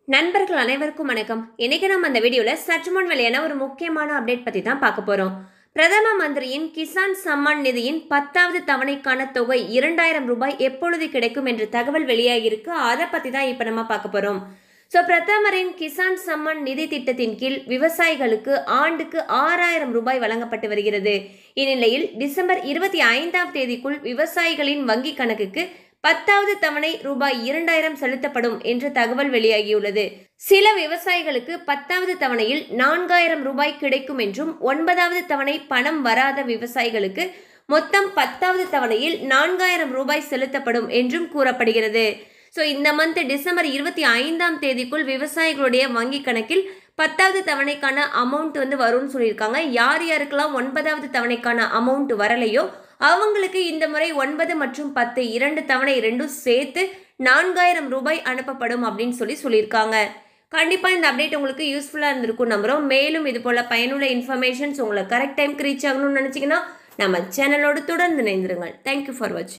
நண்பர்கள் அனைவருக்கும் வணக்கம் இன்னைக்கு நம்ம அந்த வீடியோவில் சற்று முன் வெளியான ஒரு முக்கியமான அப்டேட் பற்றி தான் பார்க்க போகிறோம் பிரதம மந்திரியின் கிசான் சம்மான் நிதியின் பத்தாவது தவணைக்கான தொகை இரண்டாயிரம் ரூபாய் எப்பொழுது கிடைக்கும் என்ற தகவல் வெளியாகியிருக்கு அதை பற்றி தான் இப்போ நம்ம பார்க்க போகிறோம் ஸோ பிரதமரின் கிசான் சம்மான் நிதி திட்டத்தின் கீழ் விவசாயிகளுக்கு ஆண்டுக்கு ஆறாயிரம் ரூபாய் வழங்கப்பட்டு வருகிறது இந்நிலையில் டிசம்பர் இருபத்தி ஐந்தாம் தேதிக்குள் விவசாயிகளின் வங்கி கணக்குக்கு பத்தாவது தவணை ரூபாய் இரண்டாயிரம் செலுத்தப்படும் என்ற தகவல் வெளியாகியுள்ளது சில விவசாயிகளுக்கு பத்தாவது தவணையில் நான்காயிரம் ரூபாய் கிடைக்கும் என்றும் ஒன்பதாவது தவணை பணம் வராத விவசாயிகளுக்கு மொத்தம் பத்தாவது தவணையில் நான்காயிரம் ரூபாய் செலுத்தப்படும் என்றும் கூறப்படுகிறது ஸோ இந்த மந்த் டிசம்பர் இருபத்தி ஐந்தாம் தேதிக்குள் விவசாயிகளுடைய வங்கி கணக்கில் பத்தாவது தவணைக்கான அமௌண்ட் வந்து வரும்னு சொல்லியிருக்காங்க யார் யாருக்கெல்லாம் ஒன்பதாவது தவணைக்கான அமௌண்ட் வரலையோ அவங்களுக்கு இந்த முறை ஒன்பது மற்றும் பத்து இரண்டு தவணை ரெண்டும் சேர்த்து நான்காயிரம் ரூபாய் அனுப்பப்படும் அப்படின்னு சொல்லி சொல்லியிருக்காங்க கண்டிப்பாக இந்த அப்டேட் உங்களுக்கு யூஸ்ஃபுல்லாக இருந்திருக்கும் நம்புகிறோம் மேலும் இது போல் பயனுள்ள இன்ஃபர்மேஷன்ஸ் உங்களை கரெக்ட் டைம்க்கு ரீச் ஆகணும்னு நினச்சிங்கன்னா நம்ம சேனலோடு தொடர்ந்து இணைந்திருங்கள் தேங்க்யூ ஃபார் வாட்சிங்